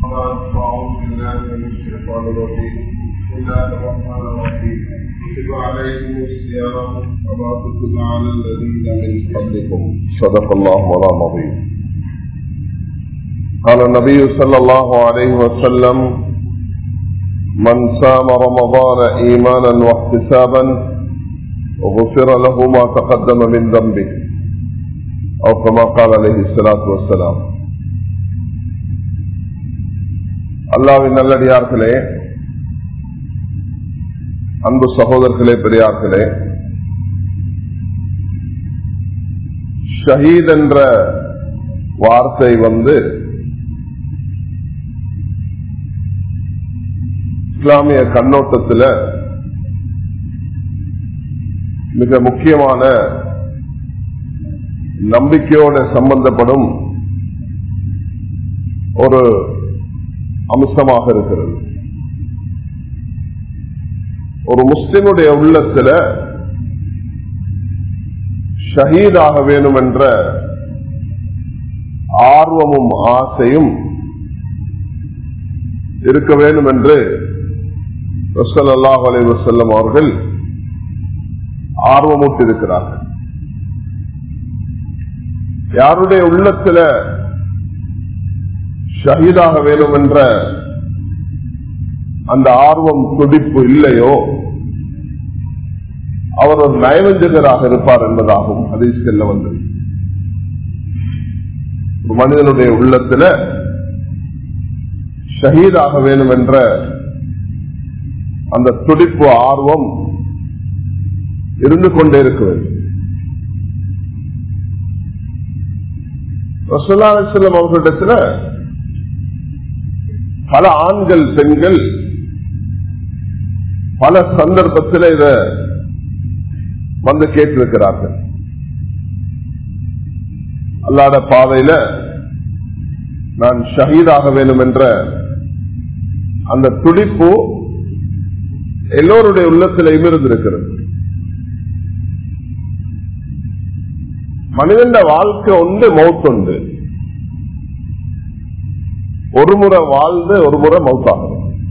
أعوذ بالله من الشيطان الرجيم بسم الله الرحمن الرحيم كتب عليكم الصيام كما كتب على الذين من قبلكم صدق الله مولانا العظيم قال النبي صلى الله عليه وسلم من صام رمضان ايمانا واحتسابا غفر له ما تقدم من ذنبه او كما قال عليه الصلاه والسلام அல்லாவின் நல்லடியார்களே அன்பு சகோதரர்களே பெரியார்களே ஷஹீத் என்ற வார்த்தை வந்து இஸ்லாமிய கண்ணோட்டத்தில் மிக முக்கியமான நம்பிக்கையோடு சம்பந்தப்படும் ஒரு அம்சமாக இருக்கிறது ஒரு முஸ்லிமுடைய உள்ளத்துல ஷஹீதாக வேணும் என்ற ஆர்வமும் ஆசையும் இருக்க வேண்டும் என்று ரசல்லாஹ் அலி வசல்லம் அவர்கள் ஆர்வமூட்டிருக்கிறார்கள் யாருடைய உள்ளத்துல ஷஹீதாக வேணும் என்ற அந்த ஆர்வம் துடிப்பு இல்லையோ அவர் ஒரு நயவஞ்சகராக இருப்பார் என்பதாகும் அதை செல்ல வந்தது ஒரு மனிதனுடைய உள்ளத்துல ஷஹீதாக வேணும் என்ற அந்த துடிப்பு ஆர்வம் இருந்து கொண்டே இருக்க வேண்டும் ரசோல்லா செல்லம் அவர்களிடத்துல பல ஆண்கள் பெண்கள் பல சந்தர்ப்பத்தில் இத வந்து கேட்டிருக்கிறார்கள் அல்லாத பாதையில நான் ஷஹீதாக வேண்டும் என்ற அந்த துடிப்பு எல்லோருடைய உள்ளத்திலையும் இருந்திருக்கிறது மனிதன் வாழ்க்கை ஒன்று மௌத்துண்டு ஒரு முறை வாழ்ந்து ஒரு முறை மவுத்தாகும்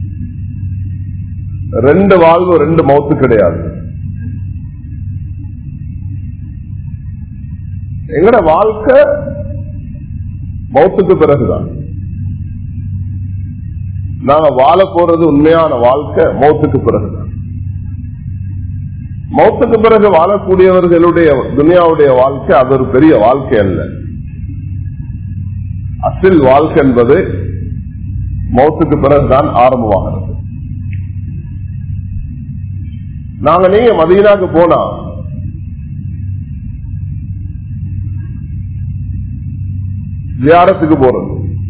ரெண்டு வாழ்வு ரெண்டு மவுத்து கிடையாது எங்கட வாழ்க்கை மௌத்துக்கு பிறகுதான் நாங்க வாழ போறது உண்மையான வாழ்க்கை மௌத்துக்கு பிறகுதான் மௌத்துக்கு பிறகு வாழக்கூடியவர்களுடைய துனியாவுடைய வாழ்க்கை அது ஒரு பெரிய வாழ்க்கை அல்ல அசில் வாழ்க்கை என்பது மௌத்துக்கு பிறகுதான் ஆரம்பமாகிறது நாங்க நீங்க மதீனாக்கு போனா ஜியாரத்துக்கு போறது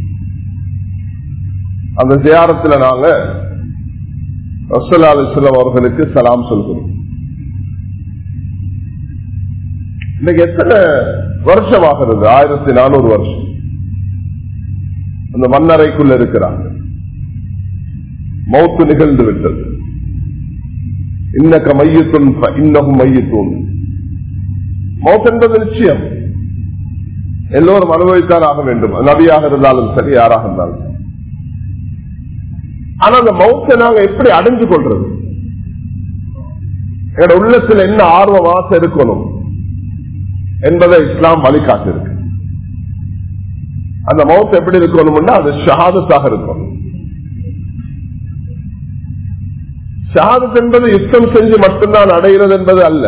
அந்த ஜியாரத்துல நாங்க ரசல்லா அலிஸ்லாம் அவர்களுக்கு சலாம் சொல்கிறோம் இன்னைக்கு எத்தனை வருஷம் ஆகிறது ஆயிரத்தி நானூறு வருஷம் அந்த மண்ணறைக்குள்ள இருக்கிறாங்க மௌத்து நிகழ்ந்து விட்டது இன்னக்க மையத்தும் இன்னகும் மையத்தும் மௌத் என்பது நிச்சயம் எல்லோரும் அனுபவித்தான் ஆக வேண்டும் நபியாக இருந்தாலும் சரி யாராக இருந்தாலும் சரி ஆனா அந்த மௌத்தை நாங்க எப்படி அடைஞ்சு கொள்றது எங்களோட உள்ளத்தில் என்ன ஆர்வம் ஆசை இருக்கணும் என்பதை இஸ்லாம் வழிகாட்டிருக்கு அந்த மௌத் எப்படி இருக்கணும்னா அது ஷஹாதத்தாக இருக்கணும் ஷஹாதத் என்பது யுத்தம் செஞ்சு மட்டும்தான் அடைகிறது என்பது அல்ல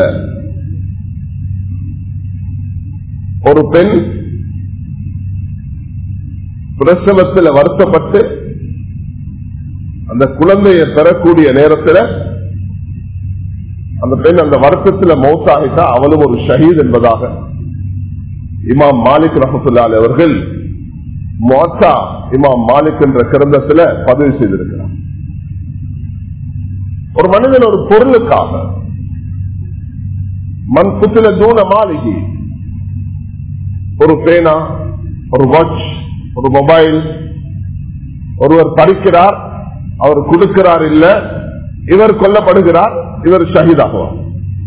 ஒரு பெண் பிரசவத்தில் வருத்தப்பட்டு அந்த குழந்தையை பெறக்கூடிய நேரத்தில் அந்த பெண் அந்த வருத்தத்தில் மௌத்தாகிட்டா அவளும் ஒரு ஷஹீத் என்பதாக இமாம் மாலிக் ரஹத்துல்லால் அவர்கள் மோத்தா இமாம் மாலிக் என்ற கிரந்தத்தில் பதிவு செய்திருக்கிறார் ஒரு மனிதன் ஒரு பொருளுக்காக மண் புத்தில தூண மாளிகை ஒரு பேனா ஒரு வாட்ச் ஒரு மொபைல் ஒருவர் படிக்கிறார் அவர் கொடுக்கிறார் இல்ல இவர் கொல்லப்படுகிறார் இவர் ஷஹீதாகுவார்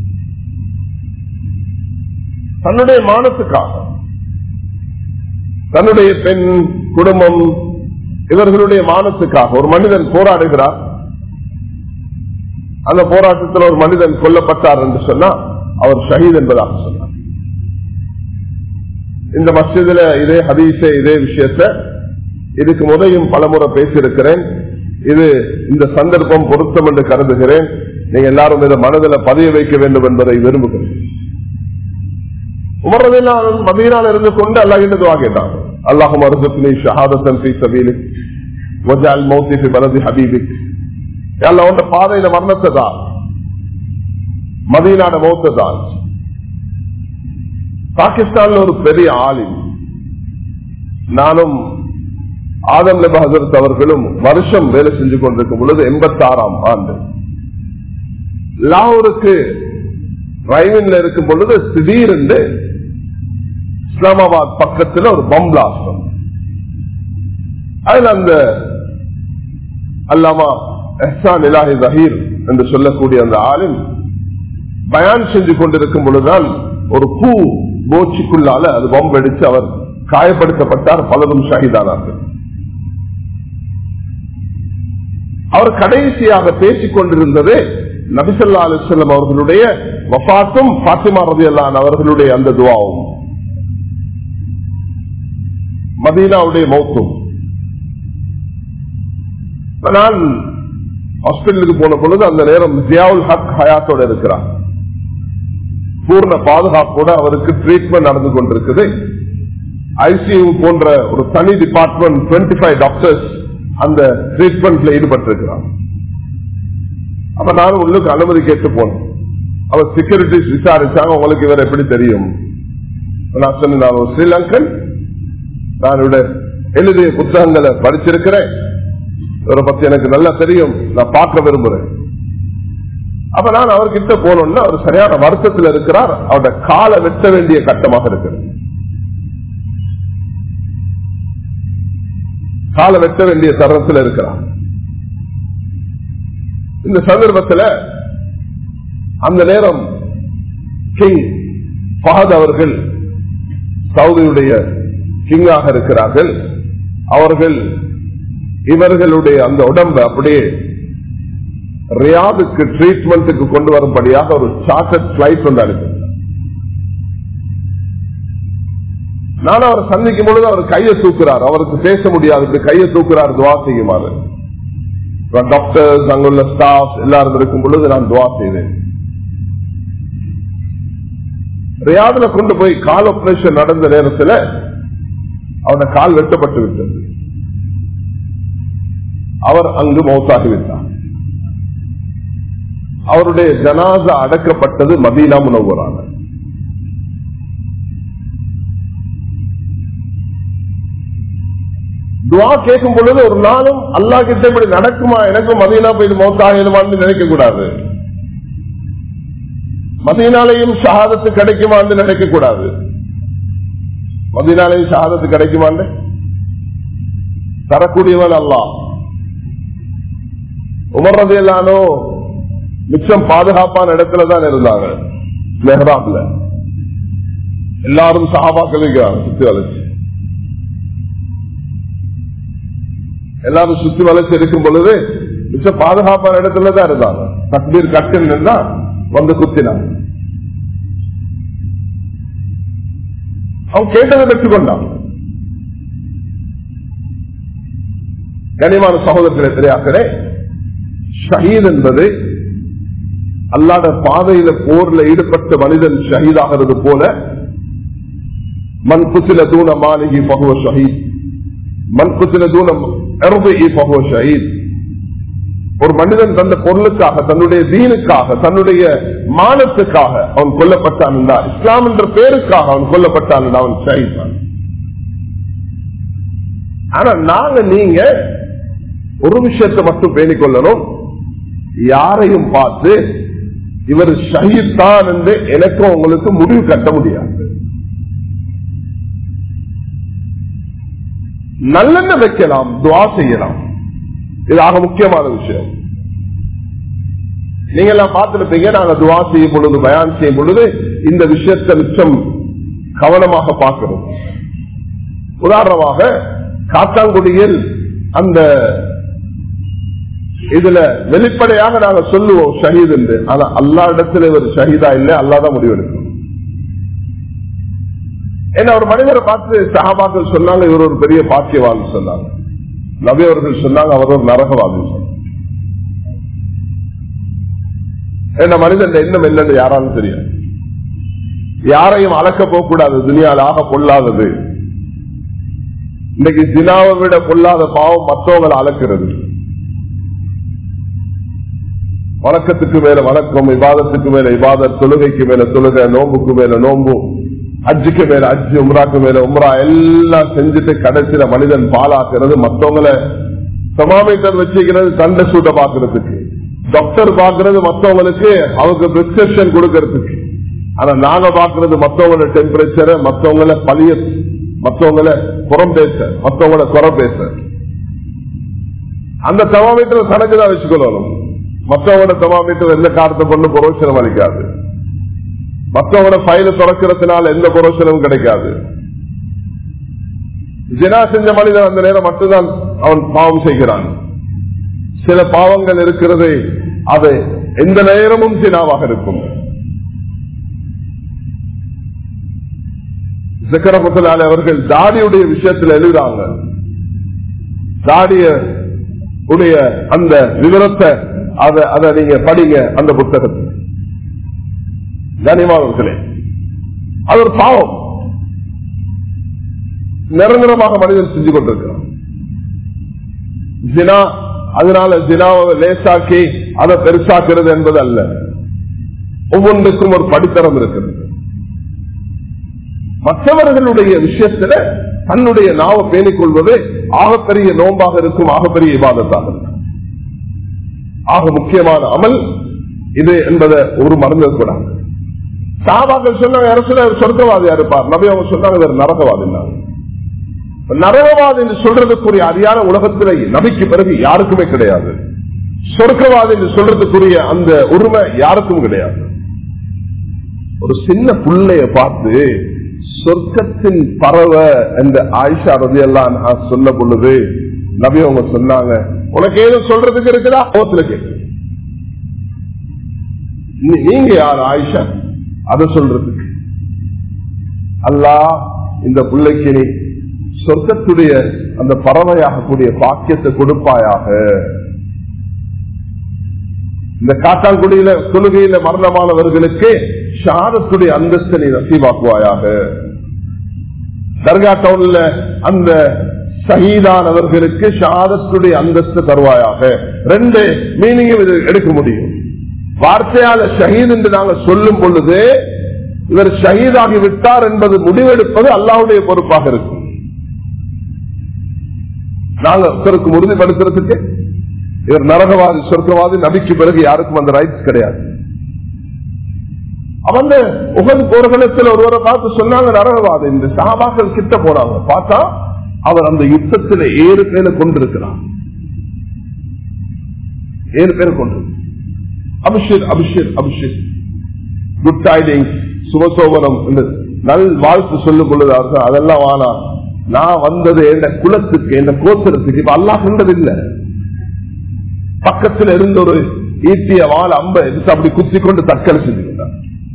தன்னுடைய மானத்துக்காக தன்னுடைய பெண் குடும்பம் இவர்களுடைய மானத்துக்காக ஒரு மனிதன் போராடுகிறார் அந்த போராட்டத்தில் ஒரு மனிதன் கொல்லப்பட்டார் என்று சொன்னா அவர் ஷஹீத் என்பதாக சொன்னார் இந்த மசிதில இதே ஹதீஸே இதே விஷயத்த இதுக்கு முதையும் பலமுறை பேசியிருக்கிறேன் இது இந்த சந்தர்ப்பம் பொருத்தம் என்று கருதுகிறேன் நீங்க எல்லாரும் இதை மனதில் பதிய வைக்க வேண்டும் என்பதை விரும்புகிறேன் உமரதினால் மதியனால் இருந்து கொண்டு அல்லாஹ் துவா கேட்டாங்க அல்லாஹும் அருகத்தினை ஷஹாதத்தன் பி சபீலி வஜால் மௌத்தி பி பலதி ஹபீபிக் எல்லாம் உண்ட பாதையில மரணத்தை தான் மதியனாட மௌத்தை தான் பாகிஸ்தான்ல ஒரு பெரிய ஆளின் நானும் ஆதம் நப ஹசரத் அவர்களும் வருஷம் வேலை செஞ்சு கொண்டிருக்கும் பொழுது எண்பத்தி ஆறாம் ஆண்டு லாகூருக்கு டிரைவிங்ல இருக்கும் பொழுது திடீரென்று இஸ்லாமாபாத் பக்கத்தில் ஒரு பம் பிளாஸ்டம் அதில் அந்த அல்லாமா எஹ்சான் இலாஹி ஜஹீர் என்று சொல்லக்கூடிய அந்த ஆளின் பயான் செஞ்சு கொண்டிருக்கும் பொழுதுதான் ஒரு பூ போச்சிக்குள்ளால அது பம் வெடிச்சு அவர் காயப்படுத்தப்பட்டார் பலரும் ஷஹீதானார்கள் அவர் கடைசியாக பேசிக் கொண்டிருந்தது நபிசல்லா அலுவலம் அவர்களுடைய வஃத்தும் பாத்திமா ரதி அல்லான் அவர்களுடைய அந்த துவாவும் மதீனாவுடைய மௌத்தும் நான் ஹாஸ்பிட்டலுக்கு போன பொழுது அந்த நேரம் ஜியாவுல் ஹக் ஹயாத்தோட இருக்கிறார் பூர்ண பாதுகாப்போட அவருக்கு ட்ரீட்மெண்ட் நடந்து கொண்டிருக்குது ஐசியூ போன்ற ஒரு தனி டிபார்ட்மெண்ட் டுவெண்ட்டி ஃபைவ் டாக்டர்ஸ் அந்த ட்ரீட்மெண்ட்ல ஈடுபட்டிருக்கிறார் அப்ப நானும் உள்ளுக்கு அனுமதி கேட்டு போனேன் அவர் செக்யூரிட்டிஸ் விசாரிச்சாங்க உங்களுக்கு இவர் எப்படி தெரியும் நான் சொன்னேன் நான் ஒரு ஸ்ரீலங்கன் நான் எழுதிய புத்தகங்களை படிச்சிருக்கிறேன் இவரை பத்தி எனக்கு நல்லா தெரியும் நான் பார்க்க விரும்புறேன் அப்ப நான் அவர்கிட்ட போனோம்னா அவர் சரியான வருத்தத்தில் இருக்கிறார் அவருடைய காலை வெட்ட வேண்டிய கட்டமாக இருக்கிறது காலை வெட்ட வேண்டிய தருணத்தில் இருக்கிறார் இந்த சந்தர்ப்பத்தில் அந்த நேரம் கிங் பகத் அவர்கள் சவுதியுடைய கிங்காக இருக்கிறார்கள் அவர்கள் இவர்களுடைய அந்த உடம்பை அப்படியே ரியாதுக்கு ட்ரீட்மெண்ட்டுக்கு கொண்டு வரும்படியாக ஒரு சார்ட்டர்ட் பிளைட் வந்து அனுப்பி நான் அவர் சந்திக்கும் பொழுது அவர் கையை தூக்குறார் அவருக்கு பேச முடியாது கையை தூக்குறார் துவா செய்யுமாறு டாக்டர்ஸ் அங்குள்ள ஸ்டாஃப் எல்லாரும் இருக்கும் பொழுது நான் துவா செய்தேன் ரியாதுல கொண்டு போய் கால் ஆபரேஷன் நடந்த நேரத்தில் அவன கால் வெட்டப்பட்டு விட்டது அவர் அங்கு மௌத்தாகிவிட்டார் அவருடைய ஜனாசா அடக்கப்பட்டது மதீனா முனவரான துவா கேட்கும் பொழுது ஒரு நாளும் அல்லா கிட்ட இப்படி நடக்குமா எனக்கும் மதீனா போய் மௌத்தாகிடுமான்னு நினைக்க கூடாது மதீனாலையும் ஷஹாதத்து கிடைக்குமான்னு நினைக்க கூடாது மதீனாலையும் ஷஹாதத்து கிடைக்குமான்னு தரக்கூடியவன் அல்லா உமர்றது எல்லானோ மிச்சம் பாதுகாப்பான இடத்துல தான் இருந்தாங்க மெஹராப்ல எல்லாரும் சகாபாக்கள் இருக்கிறாங்க சுத்தி வளைச்சு எல்லாரும் சுத்தி வளைச்சு இருக்கும் பொழுது மிச்சம் பாதுகாப்பான இடத்துல தான் இருந்தாங்க தக்பீர் கட்டுன்னு வந்து குத்தினாங்க அவன் கேட்டதை பெற்றுக்கொண்டான் கனிமான சகோதரத்திலே தெரியாக்கிறே ஷஹீத் என்பது அல்லாத பாதையில போர்ல ஈடுபட்ட மனிதன் ஷஹீதாகிறது போல மண் குசில தூண மாளிகை பகுவ ஷஹீத் மண் குசில தூணம் பகுவ ஷஹீத் ஒரு மனிதன் தந்த பொருளுக்காக தன்னுடைய தீனுக்காக தன்னுடைய மானத்துக்காக அவன் கொல்லப்பட்டான் இஸ்லாம் என்ற பேருக்காக அவன் கொல்லப்பட்டான் அவன் ஷஹீத் ஆனா நாங்க நீங்க ஒரு விஷயத்தை மட்டும் பேணிக் கொள்ளணும் யாரையும் பார்த்து இவர் ஷஹீத் தான் என்று எனக்கும் உங்களுக்கு முடிவு கட்ட முடியாது நல்லெண்ண வைக்கலாம் துவா செய்யலாம் இது ஆக முக்கியமான விஷயம் நீங்க எல்லாம் பார்த்திருப்பீங்க நாங்க துவா செய்யும் பொழுது பயான் செய்யும் பொழுது இந்த விஷயத்தை மிச்சம் கவனமாக பார்க்கிறோம் உதாரணமாக காத்தாங்குடியில் அந்த இதுல வெளிப்படையாக நாங்க சொல்லுவோம் ஷஹீத் என்று ஆனா அல்லா இடத்துல இவர் ஷஹீதா இல்லை அல்லாதான் முடிவெடுக்கணும் ஏன்னா ஒரு மனிதரை பார்த்து சகாபாக்கள் சொன்னாங்க இவர் ஒரு பெரிய பாக்கியவாதி சொன்னாங்க நபி அவர்கள் சொன்னாங்க அவர் ஒரு நரகவாதி சொன்னாங்க என்ன மனிதன் எண்ணம் என்னன்னு யாராலும் தெரியும் யாரையும் அளக்க போகக்கூடாது துணியால் ஆக கொள்ளாதது இன்னைக்கு தினாவை விட கொள்ளாத பாவம் மற்றவங்களை அளக்கிறது வணக்கத்துக்கு மேல வணக்கம் விவாதத்துக்கு மேல விவாத தொழுகைக்கு மேல தொழுகை நோம்புக்கு மேல நோம்பு அஜுக்கு மேல அஜு உம்ராக்கு மேல உம்ரா எல்லாம் செஞ்சுட்டு கடைசியில மனிதன் பாலாக்குறது மத்தவங்களை தெர்மாமீட்டர் வச்சுக்கிறது தண்டை சூட்ட பாக்குறதுக்கு டாக்டர் பாக்குறது மத்தவங்களுக்கு அவங்க பிரிஸ்கிரிப்ஷன் கொடுக்கறதுக்கு ஆனா நாங்க பாக்குறது மத்தவங்களோட டெம்பரேச்சரை மத்தவங்கள பழிய மத்தவங்கள புறம் பேச மத்தவங்கள குறை பேச அந்த தெர்மாமீட்டர் கணக்குதான் வச்சுக்கணும் மத்தவங்களோட தெர்மாமீட்டர் எந்த காரணத்தை கொண்டு புரோஷனம் அளிக்காது மற்றவங்களோட ஃபைல திறக்கிறதுனால எந்த புரோஷனமும் கிடைக்காது ஜினா செஞ்ச மனிதன் அந்த நேரம் மட்டும்தான் அவன் பாவம் செய்கிறான் சில பாவங்கள் இருக்கிறது அது எந்த நேரமும் ஜினாவாக இருக்கும் சிக்கரபுத்தலாலே அவர்கள் தாடியுடைய விஷயத்தில் எழுதுறாங்க தாடிய உடைய அந்த விவரத்தை அதை அதை நீங்க படிங்க அந்த புத்தகத்தை கனிமாவர்களே அது ஒரு பாவம் நிரந்தரமாக மனிதன் செஞ்சு கொண்டிருக்கிறான் ஜினா அதனால ஜினாவை லேசாக்கி அதை பெருசாக்குறது என்பது அல்ல ஒவ்வொன்றுக்கும் ஒரு படித்தரம் இருக்கிறது மற்றவர்களுடைய விஷயத்துல தன்னுடைய நாவை பேணிக் கொள்வது ஆகப்பெரிய நோம்பாக இருக்கும் ஆகப்பெரிய விவாதத்தாக இருக்கும் ஆக முக்கியமான அமல் இது என்பதை ஒரு மறந்து கூடாது சாபாக்கள் சொன்னாங்க அரசுல சொர்க்கவாதியா இருப்பார் நபி அவங்க சொன்னாங்க இவர் நரகவாதி நரகவாதி என்று சொல்றதுக்குரிய அறியாத உலகத்திலே நபிக்கு பிறகு யாருக்குமே கிடையாது சொர்க்கவாதி என்று சொல்றதுக்குரிய அந்த உரிமை யாருக்கும் கிடையாது ஒரு சின்ன புள்ளைய பார்த்து சொர்க்கத்தின் பறவை என்ற ஆயிஷா ரதி எல்லாம் சொல்ல பொழுது நபி அவங்க சொன்னாங்க உனக்கு ஏதும் சொல்றதுக்கு இருக்குதா கோத்துல கேட்கு நீங்க யார் ஆயிஷா அதை சொல்றதுக்கு அல்லா இந்த பிள்ளைக்கு நீ சொர்க்கத்துடைய அந்த பறவையாக கூடிய பாக்கியத்தை கொடுப்பாயாக இந்த காட்டாங்குடியில தொழுகையில மரணமானவர்களுக்கு ஷாரத்துடைய அந்தஸ்தை நீ நசீவாக்குவாயாக தர்கா டவுன்ல அந்த ஷஹீதானவர்களுக்கு ஷாரத்துடைய அந்தஸ்து தருவாயாக ரெண்டு மீனிங்கும் இது எடுக்க முடியும் வார்த்தையால ஷஹீத் என்று நாங்கள் சொல்லும் பொழுது இவர் ஷஹீதாகி விட்டார் என்பது முடிவெடுப்பது அல்லாவுடைய பொறுப்பாக இருக்கும் நாங்க ஒருத்தருக்கு உறுதிப்படுத்துறதுக்கு இவர் நரகவாதி சொர்க்கவாதி நபிக்கு பிறகு யாருக்கும் அந்த ரைட்ஸ் கிடையாது அவங்க உகது போர்க்களத்தில் ஒருவரை பார்த்து சொன்னாங்க நரகவாதி இந்த சாபாக்கள் கிட்ட போனாங்க பார்த்தா அவர் அந்த யுத்தத்தில் ஏழு பேரை கொண்டிருக்கிறார் ஏழு பேரை கொண்டு அபிஷேக் அபிஷேக் அபிஷேக் குட் டைடிங் சுபசோபனம் நல் வாழ்த்து சொல்லும் பொழுது அதெல்லாம் வானா நான் வந்தது என் குலத்துக்கு என் கோத்திரத்துக்கு இப்ப அல்லா கண்டது இல்ல பக்கத்தில் இருந்த ஒரு ஈட்டிய வாழ அம்ப எடுத்து அப்படி குத்தி கொண்டு தற்கொலை செஞ்சுக்கிட்டார்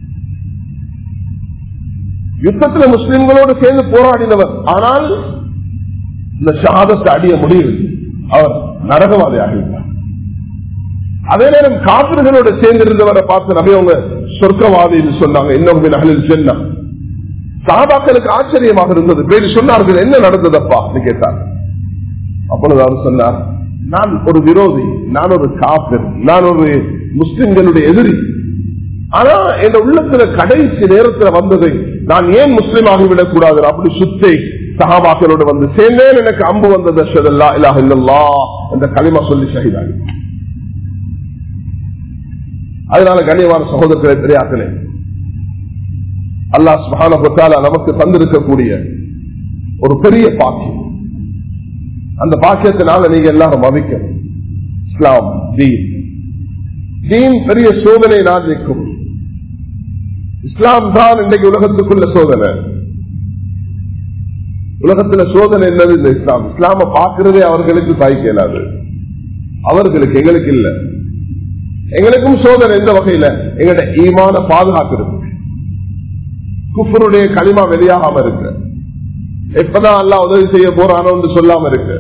யுத்தத்தில் முஸ்லிம்களோடு சேர்ந்து போராடினவர் ஆனால் இந்த ஷாதத்தை அடிய முடியவில்லை அவர் நரகவாதி ஆகிவிட்டார் அதே நேரம் காப்பிர்களோடு சேர்ந்திருந்தவரை பார்த்து நபி அவங்க சொர்க்கவாதி சொன்னாங்க இன்னும் நகலில் சென்னா சாபாக்களுக்கு ஆச்சரியமாக இருந்தது பேரு சொன்னார்கள் என்ன நடந்ததப்பா கேட்டார் அப்பொழுது அவர் சொன்னார் நான் ஒரு விரோதி நான் ஒரு காப்பர் நான் ஒரு முஸ்லிம்களுடைய எதிரி ஆனா என் உள்ளத்துல கடைசி நேரத்தில் வந்தது நான் ஏன் முஸ்லீம் ஆகிவிடக் கூடாது அப்படி சுத்தி சகாபாக்களோடு வந்து சேர்ந்தேன் எனக்கு அம்பு வந்தது அஷதல்லா இல்லாஹ் இல்லல்லா என்ற களிமா சொல்லி ஷஹீதாகி அதனால கண்ணியமான சகோதரர்களை தெரியாக்களே அல்லாஹ் சுபான நமக்கு தந்திருக்கக்கூடிய ஒரு பெரிய பாக்கியம் அந்த பாக்கியத்தினால நீங்க எல்லாரும் மதிக்கணும் இஸ்லாம் தீன் தீன் பெரிய சோதனை நான் நிற்கும் இஸ்லாம் தான் இன்றைக்கு உலகத்துக்குள்ள சோதனை உலகத்துல சோதனை என்னது இந்த இஸ்லாம் இஸ்லாம பாக்குறதே அவர்களுக்கு தாய்க்க இயலாது அவர்களுக்கு எங்களுக்கு இல்ல எங்களுக்கும் சோதனை எந்த வகையில எங்கட ஈமான பாதுகாக்கிறது குஃபருடைய களிமா வெளியாகாம இருக்கு எப்பதான் அல்லா உதவி செய்ய போறானோ என்று சொல்லாம இருக்கு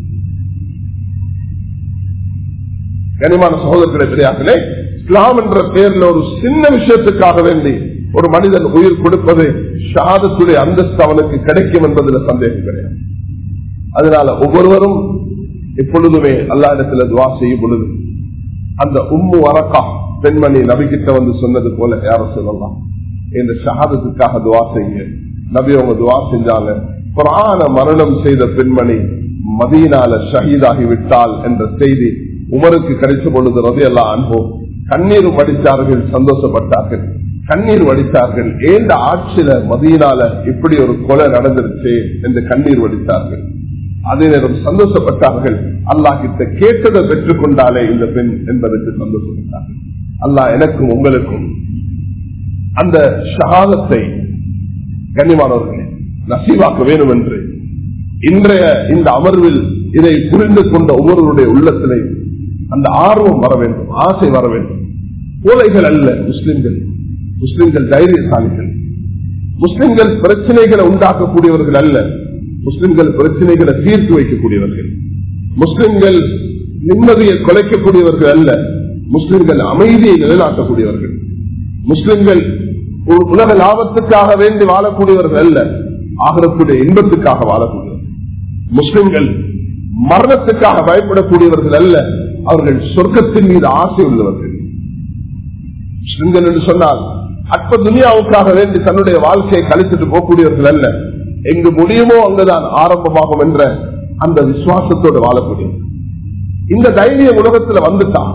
கனிமான சகோதரர்களை பெரியார்களே இஸ்லாம் என்ற பெயர்ல ஒரு சின்ன விஷயத்துக்காக வேண்டி ஒரு மனிதன் உயிர் கொடுப்பது ஷாதத்துடைய அந்தஸ்து அவனுக்கு கிடைக்கும் என்பதில் சந்தேகம் கிடையாது அதனால ஒவ்வொருவரும் எப்பொழுதுமே அல்லா இடத்துல துவா செய்யும் பொழுது அந்த உம்மு வரக்கா பெண்மணி நபிக்கிட்ட வந்து சொன்னது போல யார சொல்லலாம் இந்த ஷஹாதத்துக்காக துவா செய்யுங்க நபி அவங்க துவா செஞ்சாங்க புராண மரணம் செய்த பெண்மணி மதியனால ஷஹீதாகி விட்டால் என்ற செய்தி உமருக்கு கிடைச்ச பொழுது ரவி எல்லாம் அன்போம் கண்ணீர் வடித்தார்கள் சந்தோஷப்பட்டார்கள் கண்ணீர் வடித்தார்கள் ஏந்த ஆட்சியில மதியனால இப்படி ஒரு கொலை நடந்துருச்சு என்று கண்ணீர் வடித்தார்கள் அதே நேரம் சந்தோஷப்பட்டார்கள் அல்லாஹ் கிட்ட கேட்டதை பெற்றுக் கொண்டாலே இந்த பெண் என்பதற்கு சந்தோஷப்பட்டார்கள் அல்லாஹ் எனக்கும் உங்களுக்கும் அந்த ஷஹாதத்தை கண்ணியமானவர்களே நசீவாக்க வேண்டும் என்று இன்றைய இந்த அமர்வில் இதை புரிந்து கொண்ட ஒவ்வொருவருடைய உள்ளத்திலே அந்த ஆர்வம் வர வேண்டும் ஆசை வர வேண்டும் கோலைகள் அல்ல முஸ்லிம்கள் முஸ்லிம்கள் தைரியசாலிகள் முஸ்லிம்கள் பிரச்சனைகளை உண்டாக்கக்கூடியவர்கள் அல்ல முஸ்லிம்கள் பிரச்சனைகளை தீர்த்து வைக்கக்கூடியவர்கள் முஸ்லிம்கள் நிம்மதியை குலைக்கக்கூடியவர்கள் அல்ல முஸ்லிம்கள் அமைதியை நிலைநாட்டக்கூடியவர்கள் முஸ்லிம்கள் ஒரு உலக லாபத்துக்காக வேண்டி வாழக்கூடியவர்கள் அல்ல ஆகரத்துடைய இன்பத்துக்காக வாழக்கூடியவர்கள் முஸ்லிம்கள் மரணத்துக்காக பயப்படக்கூடியவர்கள் அல்ல அவர்கள் சொர்க்கத்தின் மீது ஆசை உள்ளவர்கள் முஸ்லிம்கள் என்று சொன்னால் அற்ப துனியாவுக்காக வேண்டி தன்னுடைய வாழ்க்கையை கழித்துட்டு போகக்கூடியவர்கள் அல்ல எங்கு முடியுமோ அங்குதான் ஆரம்பமாகும் என்ற அந்த விசுவாசத்தோடு வாழக்கூடிய இந்த தைரியம் உலகத்தில் வந்துட்டான்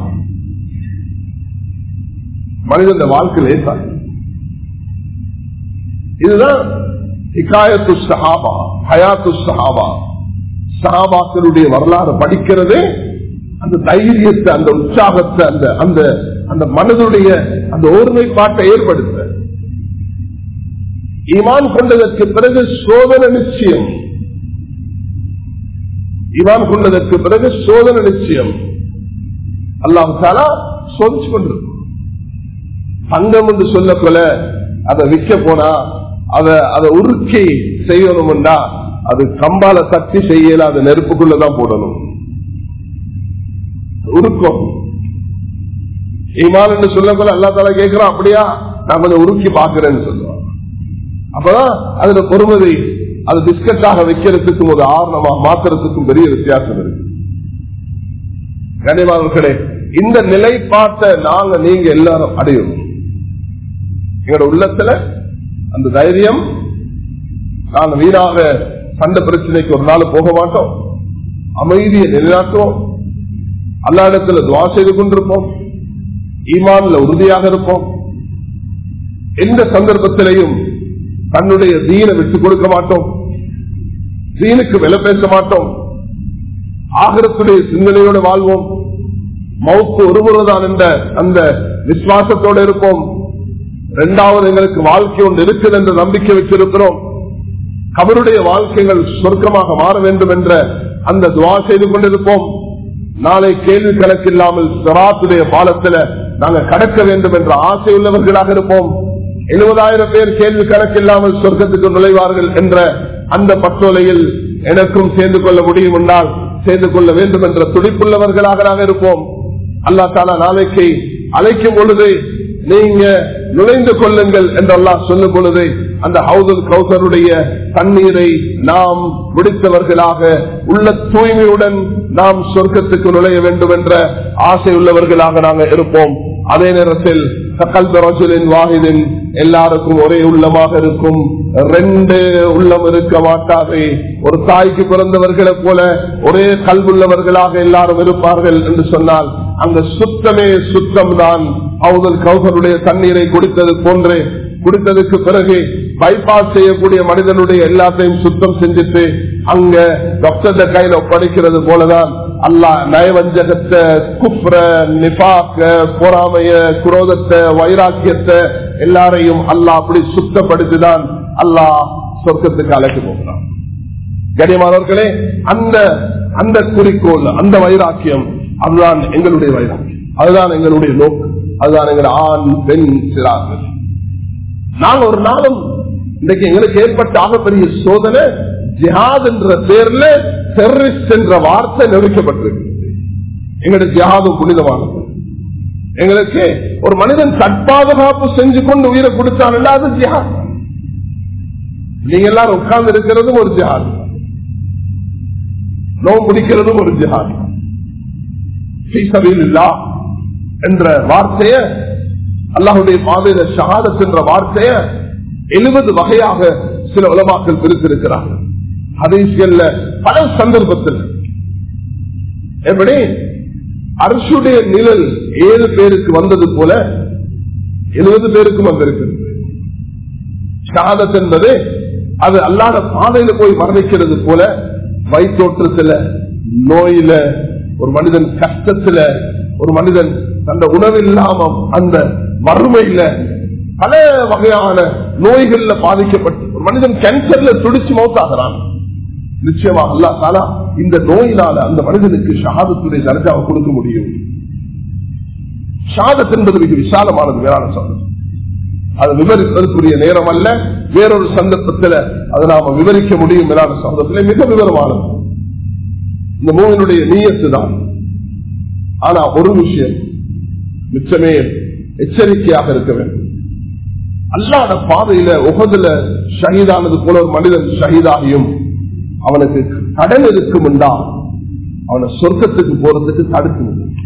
மனிதன் வாழ்க்கை லேசாக இதுதான் ஹிகாயத்து சஹாபா ஹயாத்து சஹாபா சஹாபாக்களுடைய வரலாறு படிக்கிறது அந்த தைரியத்தை அந்த உற்சாகத்தை அந்த அந்த அந்த மனதுடைய அந்த ஒருமைப்பாட்டை ஏற்படுத்த ஈமான் கொண்டதற்கு பிறகு சோதனை நிச்சயம் ஈமான் கொண்டதற்கு பிறகு சோதனை நிச்சயம் அல்லாஹு தாலா சோதிச்சு கொண்டிருக்கும் தங்கம் என்று சொல்ல போல அதை விற்க போனா அதை அதை உருக்கி செய்யணும்டா அது கம்பால சக்தி செய்யல அது நெருப்புக்குள்ளதான் போடணும் உருக்கம் ஈமான் என்று சொல்ல போல அல்லா தாலா கேட்கிறோம் அப்படியா நான் கொஞ்சம் உருக்கி பாக்குறேன்னு சொல்லுவான் அப்பதான் அதுல பொறுமதி அது பிஸ்கட்டாக வைக்கிறதுக்கும் ஒரு ஆரணமாக மாத்துறதுக்கும் பெரிய வித்தியாசம் இருக்கு கனிமாவர்களே இந்த நிலைப்பாட்டை நாங்க நீங்க எல்லாரும் அடையணும் எங்களோட உள்ளத்துல அந்த தைரியம் நான் வீணாக சண்டை பிரச்சனைக்கு ஒரு நாள் போக மாட்டோம் அமைதியை நிலைநாட்டுவோம் அல்லா இடத்துல துவா செய்து கொண்டிருப்போம் ஈமான்ல உறுதியாக இருப்போம் எந்த சந்தர்ப்பத்திலையும் தன்னுடைய தீனை விட்டுக் கொடுக்க மாட்டோம் தீனுக்கு விலை பேச மாட்டோம் ஆகரத்துடைய சிந்தனையோடு வாழ்வோம் மவுக்கு ஒருமுறைதான் என்ற அந்த விசுவாசத்தோடு இருப்போம் இரண்டாவது எங்களுக்கு வாழ்க்கை ஒன்று இருக்குது என்ற நம்பிக்கை வச்சிருக்கிறோம் கபருடைய வாழ்க்கைகள் சொர்க்கமாக மாற வேண்டும் என்ற அந்த துவா செய்து கொண்டிருப்போம் நாளை கேள்வி கணக்கில்லாமல் சிராத்துடைய பாலத்தில் நாங்கள் கடக்க வேண்டும் என்ற ஆசை உள்ளவர்களாக இருப்போம் எழுபதாயிரம் பேர் கேள்வி கணக்கில்லாமல் சொர்க்கத்துக்கு நுழைவார்கள் என்ற அந்த பட்டோலையில் எனக்கும் சேர்ந்து கொள்ள முடியும் என்றால் சேர்ந்து கொள்ள வேண்டும் என்ற துடிப்புள்ளவர்களாக நாங்கள் இருப்போம் அல்லா தாலா நாளைக்கு அழைக்கும் பொழுது நீங்க நுழைந்து கொள்ளுங்கள் என்றெல்லாம் சொல்லும் பொழுது அந்த ஹவுதுல் கௌசருடைய தண்ணீரை நாம் முடித்தவர்களாக உள்ள தூய்மையுடன் நாம் சொர்க்கத்துக்கு நுழைய வேண்டும் என்ற ஆசை உள்ளவர்களாக நாங்கள் இருப்போம் அதே நேரத்தில் வாகிதின் எல்லாருக்கும் ஒரே உள்ளமாக இருக்கும் ரெண்டு உள்ளம் இருக்க மாட்டாது ஒரு தாய்க்கு பிறந்தவர்களை போல ஒரே கல்வுள்ளவர்களாக எல்லாரும் இருப்பார்கள் என்று சொன்னால் அந்த சுத்தமே சுத்தம் தான் அவதல் கௌசருடைய தண்ணீரை குடித்தது போன்று குடித்ததுக்கு பிறகு பைபாஸ் செய்யக்கூடிய மனிதனுடைய எல்லாத்தையும் சுத்தம் செஞ்சுட்டு அங்க டாக்டர் கையில ஒப்படைக்கிறது போலதான் அல்லா நயவஞ்சகத்தை குப்ர நிபாக்க பொறாமைய குரோதத்தை வைராக்கியத்தை எல்லாரையும் அல்லா அப்படி சுத்தப்படுத்திதான் அல்லா சொர்க்கத்துக்கு அழைத்து போகிறான் கனிமானவர்களே அந்த அந்த குறிக்கோள் அந்த வைராக்கியம் அதுதான் எங்களுடைய வைராக்கியம் அதுதான் எங்களுடைய நோக்கம் அதுதான் எங்கள் ஆண் பெண் சிறார்கள் நாங்க ஒரு நாளும் இன்றைக்கு எங்களுக்கு ஏற்பட்ட ஆகப்பெரிய சோதனை ஜிஹாத் என்ற பேர்ல டெரரிஸ்ட் என்ற வார்த்தை நிறுவிக்கப்பட்டிருக்கு எங்களுடைய ஜிஹாதும் புனிதமானது எங்களுக்கு ஒரு மனிதன் தற்பாதுகாப்பு செஞ்சு கொண்டு உயிரை கொடுத்தான் அது ஜிஹாத் நீங்க எல்லாரும் உட்கார்ந்து இருக்கிறதும் ஒரு ஜிஹாத் நோ முடிக்கிறதும் ஒரு ஜிஹாத் என்ற வார்த்தைய அல்லாஹுடைய பாதையில ஷஹாதத் என்ற வார்த்தைய எழுபது வகையாக சில உலமாக்கள் பிரித்திருக்கிறார்கள் ஹதீஸ்கள்ல பல சந்தர்ப்பத்தில் எப்படி அரசுடைய நிழல் ஏழு பேருக்கு வந்தது போல எழுபது பேருக்கும் வந்திருக்கிறது ஷஹாதத் என்பது அது அல்லாத பாதையில போய் மரணிக்கிறது போல வயிற்றோற்றத்துல நோயில ஒரு மனிதன் கஷ்டத்துல ஒரு மனிதன் தந்த உணவில்லாம அந்த வறுமையில பல வகையான நோய்கள்ல பாதிக்கப்பட்டு ஒரு மனிதன் கேன்சர்ல துடிச்சு மௌத்தாகிறான் நிச்சயமாக அல்லா தாலா இந்த நோயினால அந்த மனிதனுக்கு ஷஹாதத்துடைய தர்ஜாவை கொடுக்க முடியும் ஷாதத் என்பது மிக விசாலமானது வேளாண் சொல்றது அது விவரிப்பதற்குரிய நேரம் அல்ல வேறொரு சந்தர்ப்பத்தில் அதை நாம விவரிக்க முடியும் மேலான சந்தர்ப்பத்தில் மிக விவரமானது இந்த மூவினுடைய நீயத்து தான் ஆனா ஒரு விஷயம் மிச்சமே எச்சரிக்கையாக இருக்க வேண்டும் அல்லாத பாதையில உகதுல ஷஹீதானது போல ஒரு மனிதன் ஷஹீதாகியும் அவனுக்கு கடன் இருக்கும் என்றால் அவனை சொர்க்கத்துக்கு போறதுக்கு தடுத்து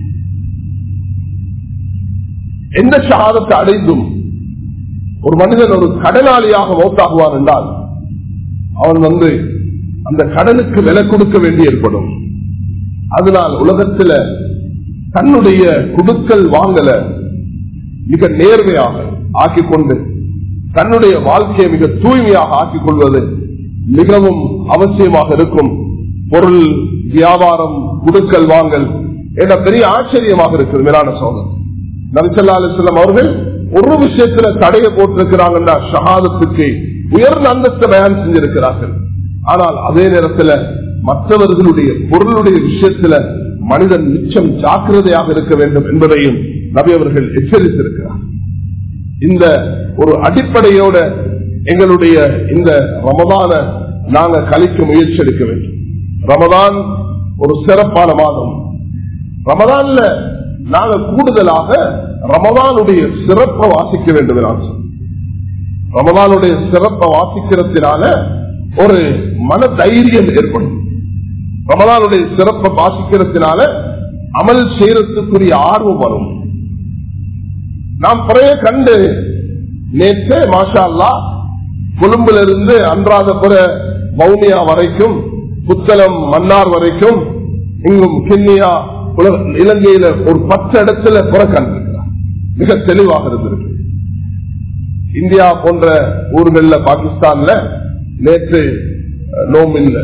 எந்த ஷஹாதத்தை அடைந்தும் ஒரு மனிதன் ஒரு கடனாளியாக மௌத்தாகுவான் என்றால் அவன் வந்து அந்த கடனுக்கு விலை கொடுக்க வேண்டி ஏற்படும் அதனால் உலகத்துல தன்னுடைய குடுக்கல் வாங்கல மிக நேர்மையாக ஆக்கிக் கொண்டு தன்னுடைய வாழ்க்கையை மிக தூய்மையாக ஆக்கிக் கொள்வது மிகவும் அவசியமாக இருக்கும் பொருள் வியாபாரம் குடுக்கல் வாங்கல் என்ற பெரிய ஆச்சரியமாக இருக்கிறது மேலான சோதனை நபிசல்லா அலிஸ்லாம் அவர்கள் ஒரு விஷயத்துல தடையை போட்டிருக்கிறாங்கன்னா ஷஹாதத்துக்கு உயர்ந்த அந்தஸ்தை பயன் செஞ்சிருக்கிறார்கள் ஆனால் அதே நேரத்தில் மற்றவர்களுடைய பொருளுடைய விஷயத்துல மனிதன் நிச்சயம் ஜாக்கிரதையாக இருக்க வேண்டும் என்பதையும் நபி அவர்கள் எச்சரித்திருக்கிறார் இந்த ஒரு அடிப்படையோட எங்களுடைய இந்த ரமதான நாங்க கழிக்க முயற்சி எடுக்க வேண்டும் ரமதான் ஒரு சிறப்பான மாதம் ரமதான்ல நாங்க கூடுதலாக ரமதானுடைய சிறப்பை வாசிக்க வேண்டும் ரமதானுடைய சிறப்பை வாசிக்கிறதுனால ஒரு மன தைரியம் ஏற்படும் ரமதானுடைய சிறப்பை வாசிக்கிறதுனால அமல் செய்யறதுக்குரிய ஆர்வம் வரும் நாம் பிறைய கண்டு நேற்று மாஷா அல்லா கொழும்புல இருந்து அன்றாதபுர மௌனியா வரைக்கும் புத்தளம் மன்னார் வரைக்கும் இங்கும் கிண்ணியா இலங்கையில ஒரு பத்து இடத்துல புறக்கண்டிருக்கிறார் மிக தெளிவாக இருந்திருக்கு இந்தியா போன்ற ஊர்கள்ல பாகிஸ்தான்ல நேற்று நோம்பில்ல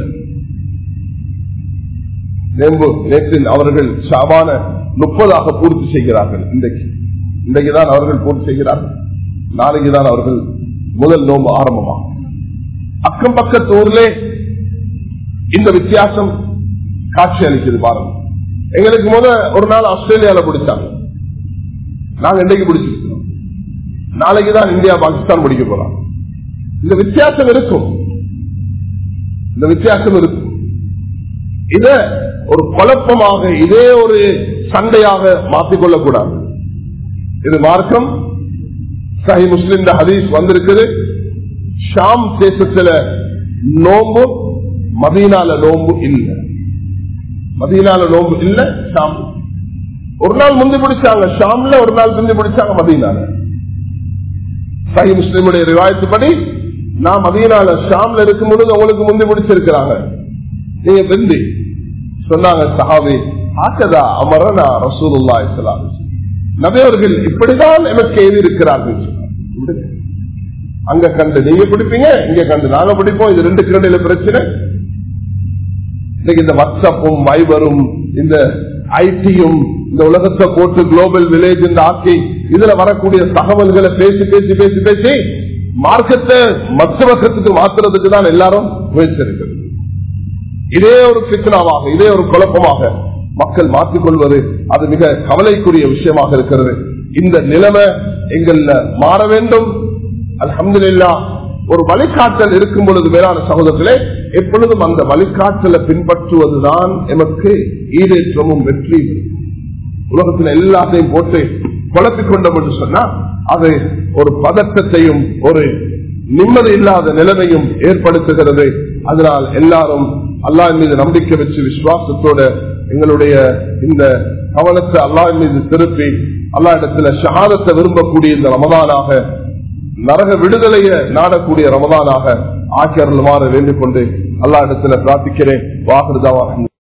நேம்பு நேற்றில் அவர்கள் சாபான முப்பதாக பூர்த்தி செய்கிறார்கள் இன்றைக்கு இன்றைக்குதான் அவர்கள் பூர்த்தி செய்கிறார்கள் நாளைக்கு தான் அவர்கள் முதல் நோம்பு ஆரம்பமாகும் அக்கம் பக்கத்து ஊர்லே இந்த வித்தியாசம் காட்சி அளிக்குது பாருங்க எங்களுக்கு முத ஒரு நாள் ஆஸ்திரேலியால பிடிச்சாங்க நாங்க இன்றைக்கு பிடிச்சிருக்கிறோம் நாளைக்கு தான் இந்தியா பாகிஸ்தான் பிடிக்க போறோம் இந்த வித்தியாசம் இருக்கும் இந்த வித்தியாசம் இருக்கும் இத ஒரு குழப்பமாக இதே ஒரு சண்டையாக மாற்றிக்கொள்ளக் கூடாது இது மார்க்கம் சஹி முஸ்லிம் ஹதீஸ் வந்திருக்குது ஷாம் தேசத்துல நோம்பு மதீனால நோம்பு இல்லை மதீனால நோம்பு இல்ல ஷாம் ஒரு நாள் முந்தி பிடிச்சாங்க ஷாம்ல ஒரு நாள் முந்தி பிடிச்சாங்க மதீனால சஹி முஸ்லிமுடைய ரிவாயத்துப்படி நான் மதீனால ஷாம்ல இருக்கும் பொழுது உங்களுக்கு முந்தி பிடிச்சிருக்கிறாங்க நீங்க பிந்தி சொன்னாங்க சஹாபி ஆக்கதா அமரனா ரசூலுல்லா இஸ்லாம் நபியவர்கள் இப்படிதான் எனக்கு எழுதியிருக்கிறார்கள் அங்க கண்டு நீங்க பிடிப்பீங்க இங்க கண்டு நாங்க பிடிப்போம் இது ரெண்டு கிரண்டில பிரச்சனை இன்னைக்கு இந்த வாட்ஸ்அப்பும் வைபரும் இந்த ஐடியும் இந்த உலகத்தை போட்டு குளோபல் வில்லேஜ் இந்த ஆக்கி இதுல வரக்கூடிய தகவல்களை பேசி பேசி பேசி பேசி மார்க்கத்தை மற்ற பக்கத்துக்கு மாத்துறதுக்கு தான் எல்லாரும் முயற்சி இருக்கிறது இதே ஒரு சிக்கனாவாக இதே ஒரு குழப்பமாக மக்கள் மாற்றிக்கொள்வது அது மிக கவலைக்குரிய விஷயமாக இருக்கிறது இந்த நிலைமை எங்கள்ல மாற வேண்டும் அல்ஹம்துலில்லா ஒரு வழிகாட்டல் இருக்கும் பொழுது மேலான சகோதரர்களே எப்பொழுதும் அந்த வழிகாட்டலை பின்பற்றுவதுதான் எமக்கு ஈடேற்றமும் வெற்றியும் உலகத்தில் எல்லாத்தையும் போட்டு குழப்பிக் கொண்டோம் என்று சொன்னா அது ஒரு பதட்டத்தையும் ஒரு நிம்மதி இல்லாத நிலைமையும் ஏற்படுத்துகிறது அதனால் எல்லாரும் அல்லாஹ் மீது நம்பிக்கை வச்சு விசுவாசத்தோட எங்களுடைய இந்த கவனத்தை அல்லாஹ் மீது திருப்பி அல்லா இடத்துல ஷஹாதத்தை விரும்பக்கூடிய இந்த ரமதானாக நரக விடுதலைய நாடக்கூடிய ரமதானாக ஆக்கியருளுமாறு வேண்டிக் கொண்டு அல்லா இடத்துல பிரார்த்திக்கிறேன் வாக்குறுதாவாக